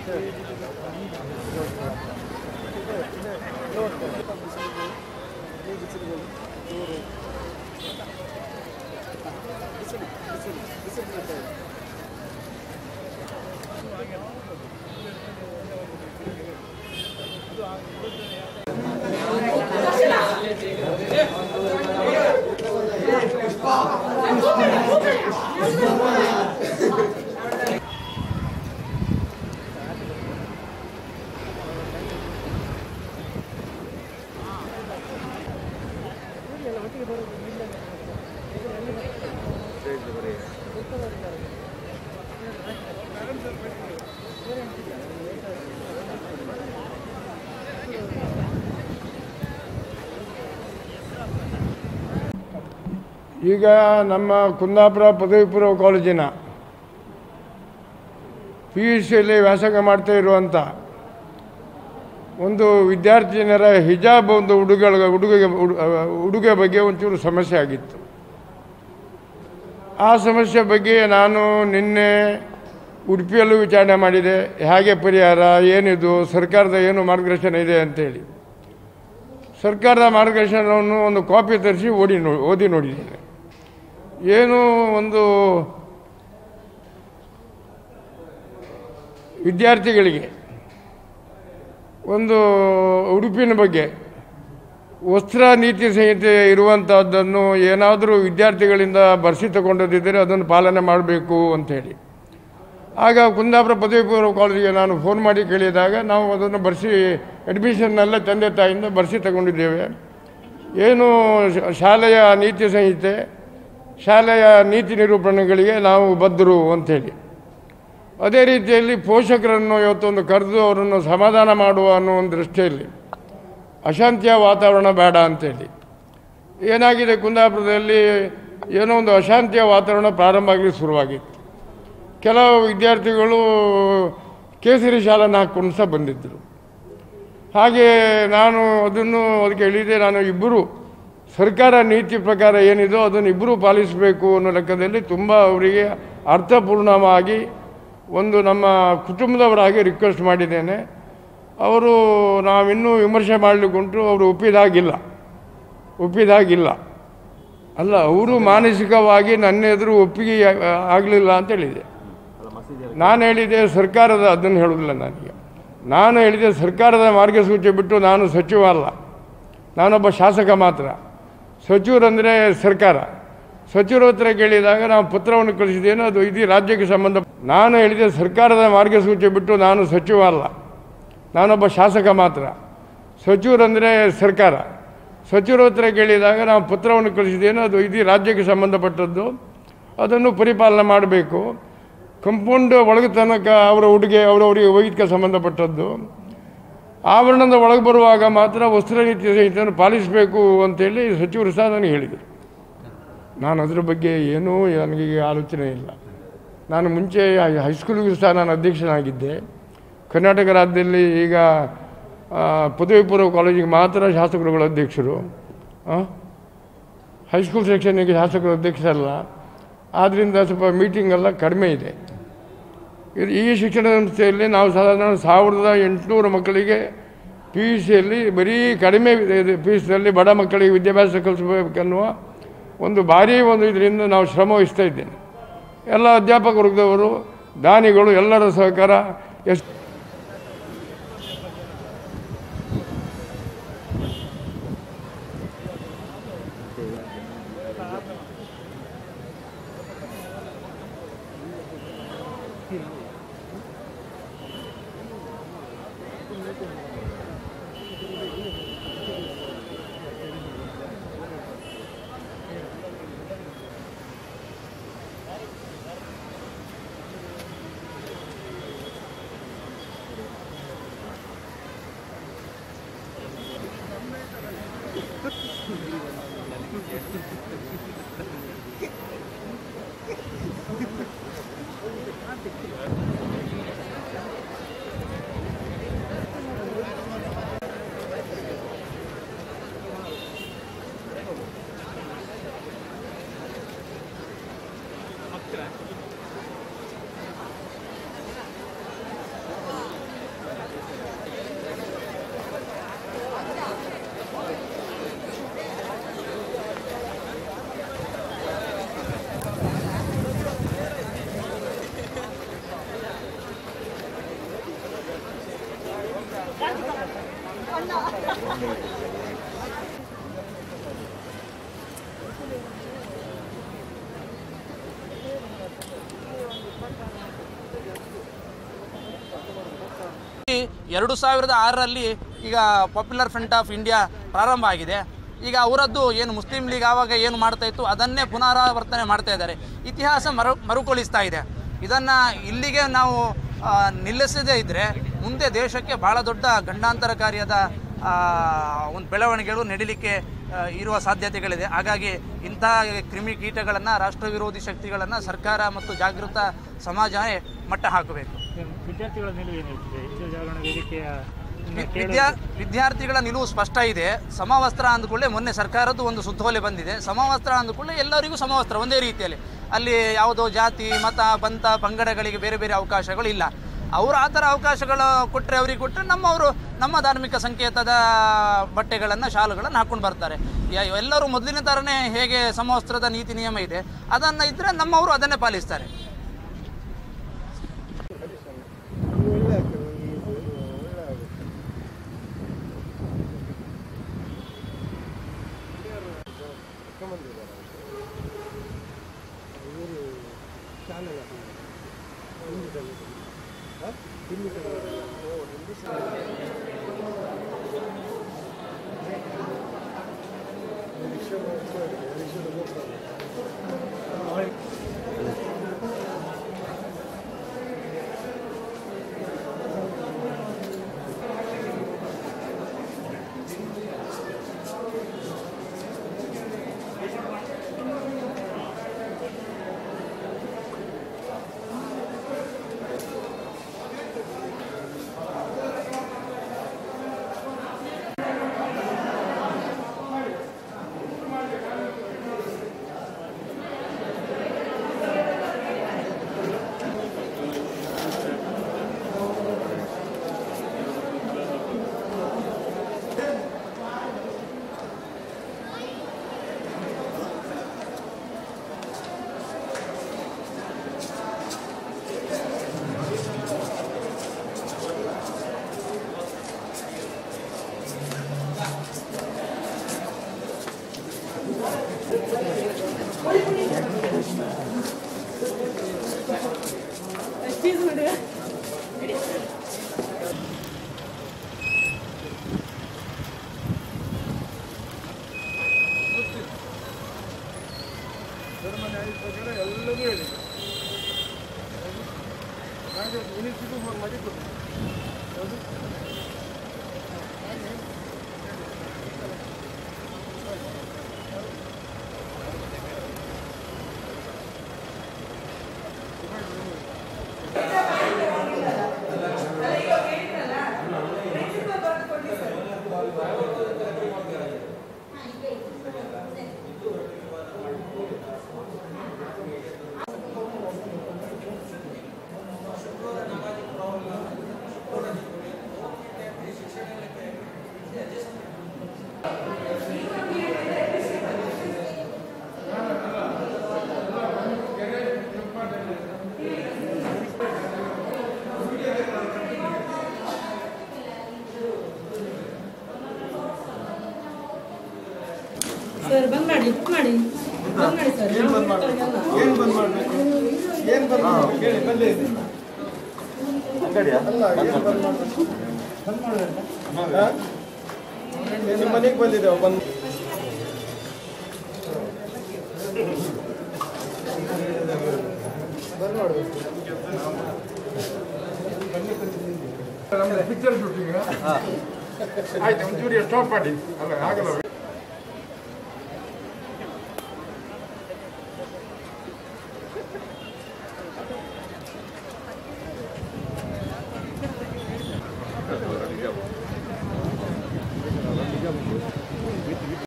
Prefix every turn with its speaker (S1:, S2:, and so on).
S1: ಈಗ ನಮ್ಮ ಕುಂದಾಪುರ ಪದವಿ ಪೂರ್ವ ಕಾಲೇಜಿನ ಪಿ ಯು ಸಿಯಲ್ಲಿ ವ್ಯಾಸಂಗ ಮಾಡ್ತಾ ಇರುವಂಥ ಒಂದು ವಿದ್ಯಾರ್ಥಿನಿಯರ ಹಿಜಾಬ್ ಒಂದು ಉಡುಗಳ ಉಡುಗೆ ಉಡು- ಉಡುಗೆ ಬಗ್ಗೆ ಒಂಚೂರು ಸಮಸ್ಯೆ ಆಗಿತ್ತು ಆ ಸಮಸ್ಯೆ ಬಗ್ಗೆ ನಾನು ನಿನ್ನೆ ಉಡುಪಿಯಲ್ಲೂ ವಿಚಾರಣೆ ಮಾಡಿದೆ ಹೇಗೆ ಪರಿಹಾರ ಏನಿದು ಸರ್ಕಾರದ ಏನು ಮಾರ್ಗದರ್ಶನ ಇದೆ ಅಂತೇಳಿ ಸರ್ಕಾರದ ಮಾರ್ಗದರ್ಶನವನ್ನು ಒಂದು ಕಾಪಿ ತರಿಸಿ ಓದಿ ನೋ ಓದಿ ನೋಡಿದ್ದೇನೆ ಏನು ಒಂದು ವಿದ್ಯಾರ್ಥಿಗಳಿಗೆ ಒಂದು ಉಡುಪಿನ ಬಗ್ಗೆ ವಸ್ತ್ರ ನೀತಿ ಸಂಹಿತೆ ಇರುವಂಥದ್ದನ್ನು ಏನಾದರೂ ವಿದ್ಯಾರ್ಥಿಗಳಿಂದ ಬರ್ಸಿ ತಗೊಂಡದಿದ್ದರೆ ಅದನ್ನು ಪಾಲನೆ ಮಾಡಬೇಕು ಅಂಥೇಳಿ ಆಗ ಕುಂದಾಪುರ ಪದವಿ ಪೂರ್ವ ಕಾಲೇಜಿಗೆ ನಾನು ಫೋನ್ ಮಾಡಿ ಕೇಳಿದಾಗ ನಾವು ಅದನ್ನು ಬರ್ಸಿ ಅಡ್ಮಿಷನ್ನೆಲ್ಲ ತಂದೆ ತಾಯಿಯಿಂದ ಬರ್ಸಿ ತಗೊಂಡಿದ್ದೇವೆ ಏನು ಶ- ಶಾಲೆಯ ನೀತಿ ಸಂಹಿತೆ ಶಾಲೆಯ ನೀತಿ ನಿರೂಪಣೆಗಳಿಗೆ ನಾವು ಬದ್ಧರು ಅಂಥೇಳಿ ಅದೇ ರೀತಿಯಲ್ಲಿ ಪೋಷಕರನ್ನು ಇವತ್ತೊಂದು ಕರೆದು ಅವರನ್ನು ಸಮಾಧಾನ ಮಾಡುವ ಅನ್ನೋ ಒಂದು ದೃಷ್ಟಿಯಲ್ಲಿ ಅಶಾಂತಿಯ ವಾತಾವರಣ ಬೇಡ ಅಂತೇಳಿ ಏನಾಗಿದೆ ಕುಂದಾಪುರದಲ್ಲಿ ಏನೋ ಒಂದು ಅಶಾಂತಿಯ ವಾತಾವರಣ ಪ್ರಾರಂಭ ಆಗಲಿ ಶುರುವಾಗಿತ್ತು ಕೆಲವು ವಿದ್ಯಾರ್ಥಿಗಳು ಕೇಸರಿ ಶಾಲನ್ನು ಹಾಕ್ಕೊಂಡು ಸಹ ಬಂದಿದ್ದರು ಹಾಗೆ ನಾನು ಅದನ್ನು ಅದಕ್ಕೆ ಹೇಳಿದೆ ನಾನು ಇಬ್ಬರು ಸರ್ಕಾರ ನೀತಿ ಪ್ರಕಾರ ಏನಿದೋ ಅದನ್ನು ಇಬ್ಬರು ಪಾಲಿಸಬೇಕು ಅನ್ನೋ ಲೆಕ್ಕದಲ್ಲಿ ತುಂಬ ಅವರಿಗೆ ಅರ್ಥಪೂರ್ಣವಾಗಿ ಒಂದು ನಮ್ಮ ಕುಟುಂಬದವರಾಗಿ ರಿಕ್ವೆಸ್ಟ್ ಮಾಡಿದ್ದೇನೆ ಅವರು ನಾವಿನ್ನೂ ವಿಮರ್ಶೆ ಮಾಡಲಿಕ್ಕುಂಟು ಅವರು ಒಪ್ಪಿದಾಗಿಲ್ಲ ಒಪ್ಪಿದಾಗಿಲ್ಲ ಅಲ್ಲ ಅವರು ಮಾನಸಿಕವಾಗಿ ನನ್ನ ಎದುರು ಒಪ್ಪಿಗೆ ಆಗಲಿಲ್ಲ ಅಂತ ಹೇಳಿದೆ ನಾನು ಹೇಳಿದೆ ಸರ್ಕಾರದ ಅದನ್ನು ಹೇಳುವುದಿಲ್ಲ ನನಗೆ ನಾನು ಹೇಳಿದೆ ಸರ್ಕಾರದ ಮಾರ್ಗಸೂಚಿ ಬಿಟ್ಟು ನಾನು ಸಚಿವ ಅಲ್ಲ ನಾನೊಬ್ಬ ಶಾಸಕ ಮಾತ್ರ ಸಚಿವರಂದರೆ ಸರ್ಕಾರ ಸಚಿವರ ಹತ್ರ ಕೇಳಿದಾಗ ನಾವು ಪತ್ರವನ್ನು ಕಳಿಸಿದ್ದೇನೆ ಅದು ಇಡೀ ರಾಜ್ಯಕ್ಕೆ ಸಂಬಂಧ ನಾನು ಹೇಳಿದೆ ಸರ್ಕಾರದ ಮಾರ್ಗಸೂಚಿ ಬಿಟ್ಟು ನಾನು ಸಚಿವ ಅಲ್ಲ ನಾನೊಬ್ಬ ಶಾಸಕ ಮಾತ್ರ ಸಚಿವರಂದರೆ ಸರ್ಕಾರ ಸಚಿವರ ಹತ್ರ ಕೇಳಿದಾಗ ನಾವು ಪತ್ರವನ್ನು ಕಳಿಸಿದ್ದೇನೆ ಅದು ಇಡೀ ರಾಜ್ಯಕ್ಕೆ ಸಂಬಂಧಪಟ್ಟದ್ದು ಅದನ್ನು ಪರಿಪಾಲನೆ ಮಾಡಬೇಕು ಕಂಪೌಂಡ್ ಒಳಗೆ ತನಕ ಅವರ ಉಡುಗೆ ಅವರವರಿಗೆ ವೈದ್ಯಕ ಸಂಬಂಧಪಟ್ಟದ್ದು ಆವರಣದ ಒಳಗೆ ಬರುವಾಗ ಮಾತ್ರ ವಸ್ತ್ರ ನೀತಿ ಸಂಹಿತೆಯನ್ನು ಪಾಲಿಸಬೇಕು ಅಂತೇಳಿ ಸಚಿವರು ಸಹ ನನಗೆ ಹೇಳಿದರು ನಾನು ಅದರ ಬಗ್ಗೆ ಏನೂ ನನಗೆ ಈಗ ಆಲೋಚನೆ ಇಲ್ಲ ನಾನು ಮುಂಚೆ ಹೈ- ಹೈಸ್ಕೂಲಿಗೂ ಸಹ ನಾನು ಅಧ್ಯಕ್ಷನಾಗಿದ್ದೆ ಕರ್ನಾಟಕ ರಾಜ್ಯದಲ್ಲಿ ಈಗ ಆ, ಪದವಿ ಪೂರ್ವ ಕಾಲೇಜಿಗೆ ಮಾತ್ರ ಶಾಸಕರುಗಳ ಅಧ್ಯಕ್ಷರು ಆ? ಹೈಸ್ಕೂಲ್ ಸೆಕ್ಷನ್ನಿಗೆ ಶಾಸಕರು ಅಧ್ಯಕ್ಷರಲ್ಲ ಆದ್ದರಿಂದ ಸ್ವಲ್ಪ ಮೀಟಿಂಗ್ ಎಲ್ಲ ಕಡಿಮೆ ಇದೆ ಇದು ಈ ಶಿಕ್ಷಣ ಸಂಸ್ಥೆಯಲ್ಲಿ ನಾವು ಸಾಧಾರಣ ಸಾವಿರದ ಎಂಟುನೂರು ಮಕ್ಕಳಿಗೆ ಪಿ ಯು ಸಿಯಲ್ಲಿ ಬರೀ ಕಡಿಮೆ ಫೀಸ್ನಲ್ಲಿ ಬಡ ಮಕ್ಕಳಿಗೆ ವಿದ್ಯಾಭ್ಯಾಸ ಕಲಿಸಬೇಕನ್ನುವ ಒಂದು ಭಾರೀ ಒಂದು ಇದರಿಂದ ನಾವು ಶ್ರಮ ವಹಿಸ್ತಾ ಇದ್ದೇನೆ ಎಲ್ಲ ಅಧ್ಯಾಪಕ ವರ್ಗದವರು ದಾನಿಗಳು ಎಲ್ಲರ ಸಹಕಾರ ಎಷ್ಟು
S2: ಎರಡು ಸಾವಿರದ ಆರರಲ್ಲಿ ಈಗ ಪಾಪ್ಯುಲರ್ ಫ್ರಂಟ್ ಆಫ್ ಇಂಡಿಯಾ ಪ್ರಾರಂಭ ಆಗಿದೆ ಈಗ ಅವರದ್ದು ಏನು ಮುಸ್ಲಿಂ ಲೀಗ್ ಆವಾಗ ಏನು ಮಾಡ್ತಾ ಇತ್ತು ಅದನ್ನೇ ಪುನರಾವರ್ತನೆ ಮಾಡ್ತಾ ಇದ್ದಾರೆ ಇತಿಹಾಸ ಮರು ಮರುಕಳಿಸ್ತಾ ಇದೆ ಇದನ್ನು ಇಲ್ಲಿಗೆ ನಾವು ಆ, ನಿಲ್ಲಿಸದೇ ಇದ್ದರೆ ಮುಂದೆ ದೇಶಕ್ಕೆ ಭಾಳ ದೊಡ್ಡ ಗಂಡಾಂತರಕಾರಿಯಾದ ಆ, ಒಂದು ಬೆಳವಣಿಗೆಗಳು ನಡೀಲಿಕ್ಕೆ ಆ, ಇರುವ ಸಾಧ್ಯತೆಗಳಿದೆ ಹಾಗಾಗಿ ಇಂಥ ಕ್ರಿಮಿ ಕೀಟಗಳನ್ನು ರಾಷ್ಟ್ರ ವಿರೋಧಿ ಶಕ್ತಿಗಳನ್ನು ಸರ್ಕಾರ ಮತ್ತು ಜಾಗೃತ ಸಮಾಜವೇ ಮಟ್ಟ ಹಾಕಬೇಕು
S3: ವಿದ್ಯಾರ್ಥಿಗಳ ನಿಲುವು ಏನಿರ್ತದೆ ಹೆಚ್ಚು ಜಾಗರಣ ವೇದಿಕೆಯ
S2: ವಿ- ವಿದ್ಯಾ ವಿದ್ಯಾರ್ಥಿಗಳ ನಿಲುವು ಸ್ಪಷ್ಟ ಇದೆ ಸಮವಸ್ತ್ರ ಅಂದ್ಕೊಳ್ಳೆ ಮೊನ್ನೆ ಸರ್ಕಾರದ್ದು ಒಂದು ಸುತ್ತೋಲೆ ಬಂದಿದೆ ಸಮವಸ್ತ್ರ ಅಂದ್ಕೊಳ್ಳೆ ಎಲ್ಲರಿಗೂ ಸಮವಸ್ತ್ರ ಒಂದೇ ರೀತಿಯಲ್ಲಿ ಅಲ್ಲಿ ಯಾವುದೋ ಜಾತಿ ಮತ ಪಂಥ ಪಂಗಡಗಳಿಗೆ ಬೇರೆ ಬೇರೆ ಅವಕಾಶಗಳು ಇಲ್ಲ ಅವರು ಆ ಥರ ಅವಕಾಶಗಳು ಕೊಟ್ಟರೆ ಅವ್ರಿಗೆ ಕೊಟ್ಟರೆ ನಮ್ಮವರು ನಮ್ಮ ಧಾರ್ಮಿಕ ಸಂಕೇತದ ಬಟ್ಟೆಗಳನ್ನು ಶಾಲುಗಳನ್ನು ಹಾಕ್ಕೊಂಡು ಬರ್ತಾರೆ ಯ- ಎಲ್ಲರೂ ಮೊದಲಿನ ಥರನೇ ಹೇಗೆ ಸಮವಸ್ತ್ರದ ನೀತಿ ನಿಯಮ ಇದೆ ಅದನ್ನು ಇದ್ದರೆ ನಮ್ಮವರು ಅದನ್ನೇ ಪಾಲಿಸ್ತಾರೆ
S1: ಎಲ್ಲದೂ ಹೇಳಿದೆ ನನಗೆ ಮಿನಿಸ್ಟ್ರಿಗೂ ಫೋನ್ ಮಾಡಿ ಕೊಟ್ಟು ಯಾವುದು
S4: ಸರ್ ಬಂದ್ ಮಾಡಿ ಬುಕ್ ಮಾಡಿ ಬಂದ್ ಮಾಡಿ ಸರ್
S1: ಏನು ಬಂದ್ ಮಾಡಬೇಕು ಏನು ಬಂದ್ ಮಾಡಬೇಕು ಏನು ಬಂದ್ ಮಾಡಬೇಕು ಹೇಳಿ ಬಂದೇ ಇದೆ ಅಲ್ಲ ಏನು ಬಂದ್ ಮಾಡಬೇಕು ಬಂದ್ ಮಾಡಬೇಕು ನಿಮ್ಮ ಮನೆಗೆ ಬಂದಿದ್ದೇವೆ ಬಂದು ಬಂದ್ ಮಾಡಬೇಕು ನಮ್ದು ಪಿಕ್ಚರ್ ಶೂಟಿಂಗ್ ಆಯ್ತು ಒಂಚೂರು ಸ್ಟಾಪ್ ಮಾಡಿ ಅಲ್ಲ ಆಗಲ್ಲ